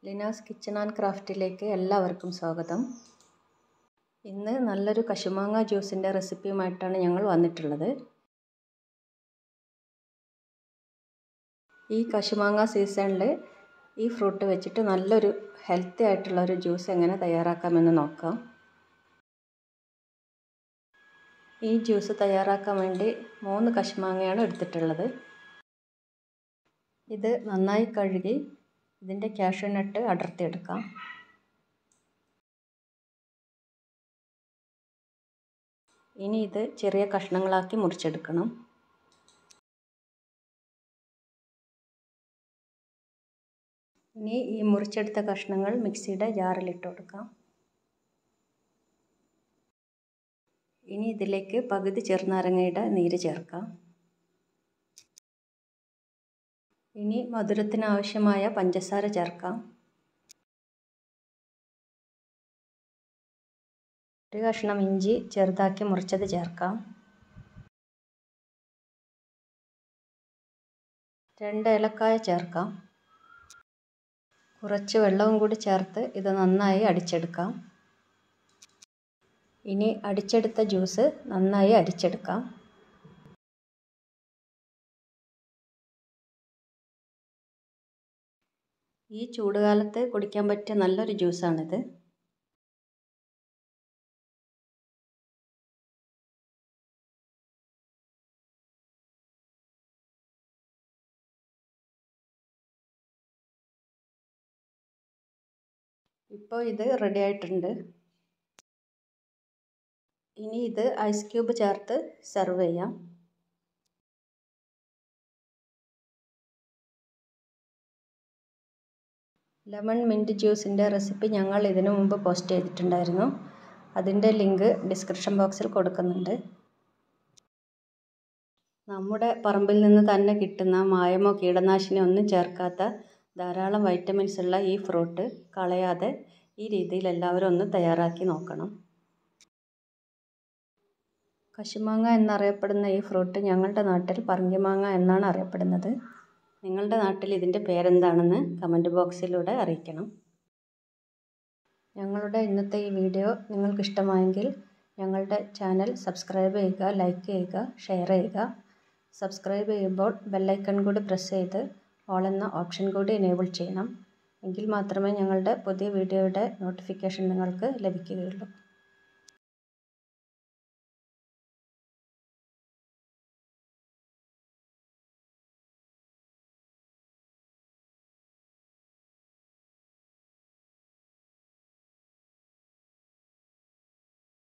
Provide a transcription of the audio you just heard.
Leena's kitchen and ക്രാഫ്റ്റിലേക്ക് എല്ലാവർക്കും സ്വാഗതം ഇന്ന് നല്ലൊരു കശുമാങ്ങ ജ്യൂസിൻ്റെ റെസിപ്പിയുമായിട്ടാണ് ഞങ്ങൾ വന്നിട്ടുള്ളത് ഈ കശുമാങ്ങ സീസണിൽ ഈ ഫ്രൂട്ട് വെച്ചിട്ട് നല്ലൊരു ഹെൽത്തി ആയിട്ടുള്ള ഒരു ജ്യൂസ് എങ്ങനെ തയ്യാറാക്കാമെന്ന് നോക്കാം ഈ ജ്യൂസ് തയ്യാറാക്കാൻ വേണ്ടി മൂന്ന് കശുമാങ്ങയാണ് എടുത്തിട്ടുള്ളത് ഇത് നന്നായി കഴുകി ഇതിൻ്റെ കാഷ്യൂ നട്ട് അടർത്തിയെടുക്കാം ഇനി ഇത് ചെറിയ കഷ്ണങ്ങളാക്കി മുറിച്ചെടുക്കണം ഇനി ഈ മുറിച്ചെടുത്ത കഷ്ണങ്ങൾ മിക്സിയുടെ ജാറിലിട്ട് കൊടുക്കാം ഇനി ഇതിലേക്ക് പകുതി ചെറുനാരങ്ങയുടെ നീര് ചേർക്കാം ഇനി മധുരത്തിന് ആവശ്യമായ പഞ്ചസാര ചേർക്കാം ഒരു കഷ്ണം ഇഞ്ചി ചെറുതാക്കി മുറിച്ചത് ചേർക്കാം രണ്ട് ഏലക്കായ ചേർക്കാം കുറച്ച് വെള്ളവും കൂടി ചേർത്ത് ഇത് നന്നായി അടിച്ചെടുക്കാം ഇനി അടിച്ചെടുത്ത ജ്യൂസ് നന്നായി അരിച്ചെടുക്കാം ഈ ചൂടുകാലത്ത് കുടിക്കാൻ പറ്റിയ നല്ലൊരു ജ്യൂസാണിത് ഇപ്പോൾ ഇത് റെഡി ആയിട്ടുണ്ട് ഇനി ഇത് ഐസ് ക്യൂബ് ചേർത്ത് സെർവ് ചെയ്യാം ലെമൺ മിൻറ്റ് ജ്യൂസിൻ്റെ റെസിപ്പി ഞങ്ങൾ ഇതിനു മുമ്പ് പോസ്റ്റ് ചെയ്തിട്ടുണ്ടായിരുന്നു അതിൻ്റെ ലിങ്ക് ഡിസ്ക്രിപ്ഷൻ ബോക്സിൽ കൊടുക്കുന്നുണ്ട് നമ്മുടെ പറമ്പിൽ നിന്ന് തന്നെ കിട്ടുന്ന മായമോ കീടനാശിനിയോ ഒന്നും ചേർക്കാത്ത ധാരാളം വൈറ്റമിൻസ് ഉള്ള ഈ ഫ്രൂട്ട് കളയാതെ ഈ രീതിയിൽ എല്ലാവരും ഒന്ന് തയ്യാറാക്കി നോക്കണം കശുമാങ്ങ എന്നറിയപ്പെടുന്ന ഈ ഫ്രൂട്ട് ഞങ്ങളുടെ നാട്ടിൽ പറങ്കിമാങ്ങ എന്നാണ് അറിയപ്പെടുന്നത് നിങ്ങളുടെ നാട്ടിൽ ഇതിൻ്റെ പേരെന്താണെന്ന് കമൻറ്റ് ബോക്സിലൂടെ അറിയിക്കണം ഞങ്ങളുടെ ഇന്നത്തെ ഈ വീഡിയോ നിങ്ങൾക്ക് ഇഷ്ടമായെങ്കിൽ ഞങ്ങളുടെ ചാനൽ സബ്സ്ക്രൈബ് ചെയ്യുക ലൈക്ക് ചെയ്യുക ഷെയർ ചെയ്യുക സബ്സ്ക്രൈബ് ചെയ്യുമ്പോൾ ബെല്ലൈക്കൺ കൂടി പ്രസ് ചെയ്ത് ഓൾ എന്ന ഓപ്ഷൻ കൂടി എനേബിൾ ചെയ്യണം എങ്കിൽ മാത്രമേ ഞങ്ങളുടെ പുതിയ വീഡിയോയുടെ നോട്ടിഫിക്കേഷൻ നിങ്ങൾക്ക് ലഭിക്കുകയുള്ളൂ